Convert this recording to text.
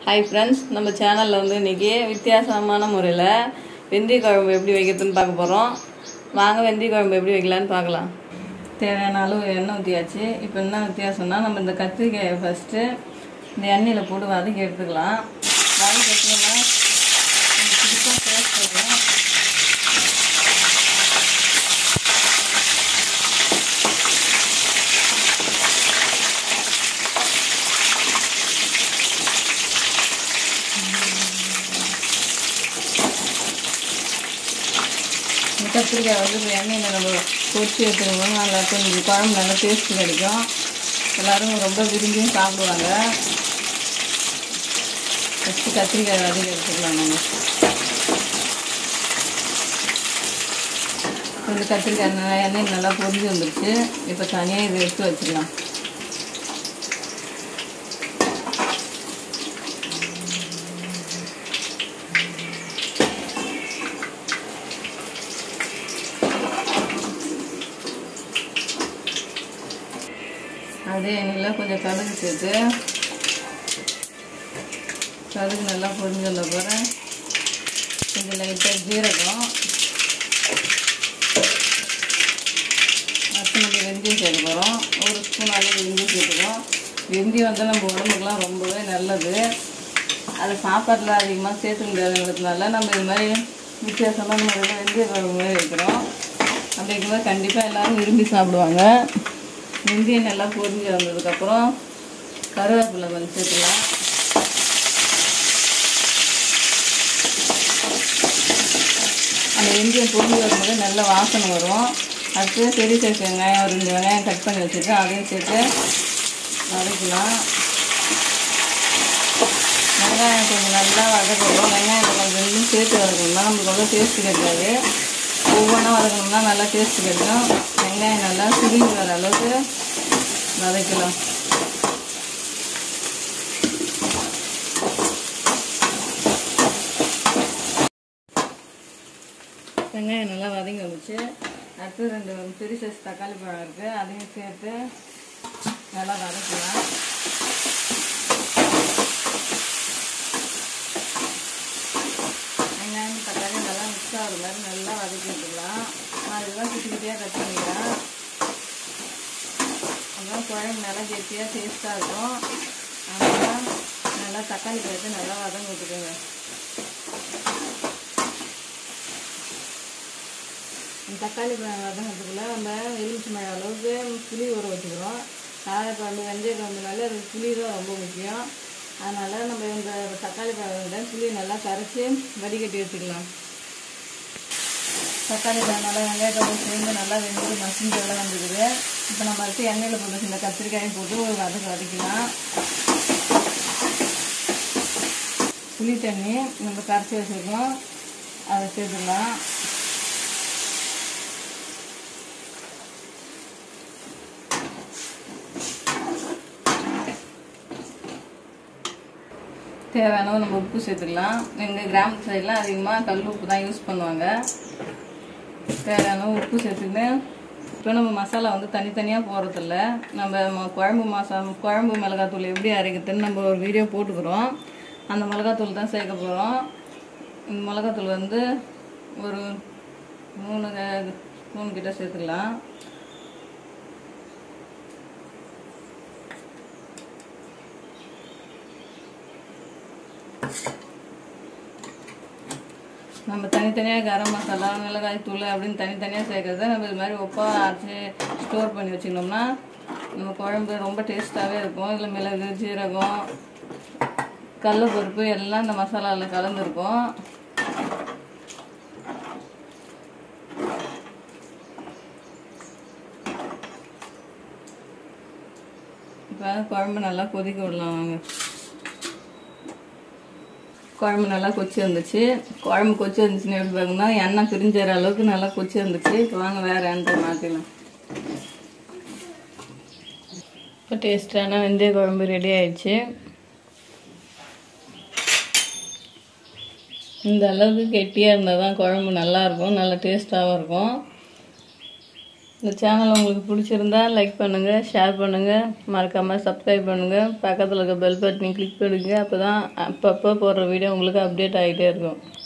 hi friends நம்ம சேனலில் வந்து இன்றைக்கி வித்தியாசமான முறையில் வெந்தய குழம்பு எப்படி வைக்கிறதுன்னு பார்க்க போகிறோம் வாங்க வெந்தய குழம்பு எப்படி வைக்கலான்னு பார்க்கலாம் தேவையான அளவு எண்ணெய் ஊற்றியாச்சு இப்போ என்ன வித்தியாசம்னா நம்ம இந்த கத்திரிக்காயை ஃபஸ்ட்டு இந்த எண்ணெயில் போட்டு வதக்கி எடுத்துக்கலாம் வதக்கி எடுத்தோம்னா புதுசாக டேஸ்ட் வரும் இந்த கத்திரிக்காய் வந்து இப்போ எண்ணெயில் நம்ம பொரிச்சு எடுத்துக்கணும் நல்லா கொஞ்சம் குழம்பு நல்லா டேஸ்ட் கிடைக்கும் எல்லோரும் ரொம்ப விரும்பியும் சாப்பிடுவாங்க ஃபஸ்ட்டு கத்திரிக்காய் வதக்கி எடுத்துக்கலாம் நம்ம கொஞ்சம் கத்திரிக்காய் நல்லா எண்ணெயில் நல்லா பொரிஞ்சு வந்துருச்சு இப்போ தனியாக இதை எடுத்து வச்சிடலாம் அதே எண்ணெயில் கொஞ்சம் கடுகு சேர்த்து கடுகு நல்லா பொரிஞ்சு வந்த பிறகு கொஞ்சம் லைட்டாக ஜீரகம் அடுத்து நம்ம வெந்தயம் சேர்க்க போகிறோம் ஒரு ஸ்பூன் அளவு வெந்தயம் சேர்த்துக்கிறோம் வெந்தயம் வந்து நம்ம உடம்புக்குலாம் ரொம்பவே நல்லது அது சாப்பாட்டில் அதிகமாக சேர்த்துக்க முடியாதுங்கிறதுனால நம்ம இது மாதிரி வித்தியாசமான முறையில் வெந்தய குழம்பு மாதிரி வைக்கிறோம் அப்படி இருக்கும்போது கண்டிப்பாக எல்லோரும் விரும்பி சாப்பிடுவாங்க வெந்தயம் நல்லா பொரிஞ்சு வந்ததுக்கப்புறம் கருவேப்பிலை கொஞ்சம் சேர்த்துக்கலாம் அந்த வெந்தயம் பொரிஞ்சு வரும்போது நல்ல வாசனை வரும் அடுத்து பெரிய சைஸ் வெங்காயம் ஒரு ரெண்டு வெங்காயம் கட் பண்ணி வச்சுருக்கேன் அதையும் சேர்த்து வதக்கலாம் வெங்காயம் கொஞ்சம் நல்லா வதக்கணும் வெங்காயம் கொஞ்சம் ரெண்டும் சேர்த்து வதக்கணும்னா நம்மளுக்கு அவ்வளோ டேஸ்ட்டு கிடைக்காது ஒவ்வொன்றா வதக்கணும்னா நல்லா டேஸ்ட்டு கிடைக்கும் வெங்காயம் நல்லா சுருங்கி வர அளவுக்கு வதக்கலாம் வெங்காயம் நல்லா வதங்கி வந்துச்சு அடுத்து ரெண்டு பெரிய சைஸ் தக்காளி பழம் இருக்குது அதையும் சேர்த்து நல்லா வதக்கலாம் வெங்காயம் தக்காளி நல்லா மிக்ஸ் ஆகிற மாதிரி நல்லா வதக்கி விட்டுக்கலாம் நான் இதெல்லாம் குட்டி குட்டியாக கட் பண்ணிக்கிறேன் அப்புறம் குழம்பு நல்லா கெட்டியாக டேஸ்ட்டாக இருக்கும் அதனால் நல்லா தக்காளி பழத்தை நல்லா வதங்க விட்டுக்கோங்க தக்காளி பழம் வதங்கிறதுக்குள்ள நம்ம எலுமிச்சி மழை அளவுக்கு புளி ஊற வச்சுக்கிறோம் காரைக்குழம்பு வெந்தய குழம்புனால அது புளி தான் ரொம்ப முக்கியம் அதனால் நம்ம இந்த தக்காளி பழம் புளியை நல்லா கரைச்சி வடிகட்டி வச்சுக்கலாம் தக்காளி பழம் நல்லா வெங்காயத்தோட சேர்ந்து நல்லா வெந்து மசிஞ்சு எல்லாம் வந்துக்குது இப்போ நம்ம அடுத்து எண்ணெயில் போட்டு இந்த கத்திரிக்காயும் போட்டு ஒரு வதக்க வதக்கலாம் புளி தண்ணி நம்ம கரைச்சி வச்சுருக்கோம் அதை சேர்த்துக்கலாம் தேவையான நம்ம உப்பு சேர்த்துக்கலாம் எங்கள் கிராமத்து சைட்லாம் அதிகமாக கல் உப்பு தான் யூஸ் பண்ணுவாங்க தேவையான உப்பு சேர்த்துக்கிட்டு இப்போ நம்ம மசாலா வந்து தனித்தனியாக போடுறதில்ல நம்ம குழம்பு மசா குழம்பு மிளகாத்தூள் எப்படி அரைக்கிறதுன்னு நம்ம ஒரு வீடியோ போட்டுக்கிறோம் அந்த மிளகாத்தூள் தான் சேர்க்க போகிறோம் இந்த மிளகாத்தூள் வந்து ஒரு மூணு மூணு கிட்ட சேர்த்துக்கலாம் நம்ம தனித்தனியாக கரம் மசாலா மிளகாய் தூள் அப்படின்னு தனித்தனியாக சேர்க்கறத நம்ம இது மாதிரி ஒப்பாக அரைச்சி ஸ்டோர் பண்ணி வச்சுக்கணும்னா நம்ம குழம்பு ரொம்ப டேஸ்ட்டாகவே இருக்கும் இதில் மிளகு ஜீரகம் கடலப்பருப்பு எல்லாம் இந்த மசாலாவில் கலந்துருக்கும் இப்போ குழம்பு நல்லா கொதிக்க விடலாம் வாங்க குழம்பு நல்லா கொச்சி வந்துச்சு குழம்பு கொச்சி வந்துச்சுன்னு எப்படி பார்க்கணும்னா எண்ணெய் பிரிஞ்சுற அளவுக்கு நல்லா கொச்சி வந்துச்சு இப்போ வாங்க வேறு எண்ணெய் மாற்றிடலாம் இப்போ டேஸ்டான வெந்தய குழம்பு ரெடி ஆயிடுச்சு இந்த அளவுக்கு கெட்டியாக இருந்தால் தான் குழம்பு நல்லாயிருக்கும் நல்லா டேஸ்ட்டாகவும் இருக்கும் இந்த சேனல் உங்களுக்கு பிடிச்சிருந்தா லைக் பண்ணுங்கள் ஷேர் பண்ணுங்கள் மறக்காமல் சப்ஸ்கிரைப் பண்ணுங்கள் பக்கத்தில் இருக்க பெல் பட்டனை கிளிக் பண்ணுங்கள் அப்போ தான் அப்பப்போ போடுற வீடியோ உங்களுக்கு அப்டேட் ஆகிட்டே இருக்கும்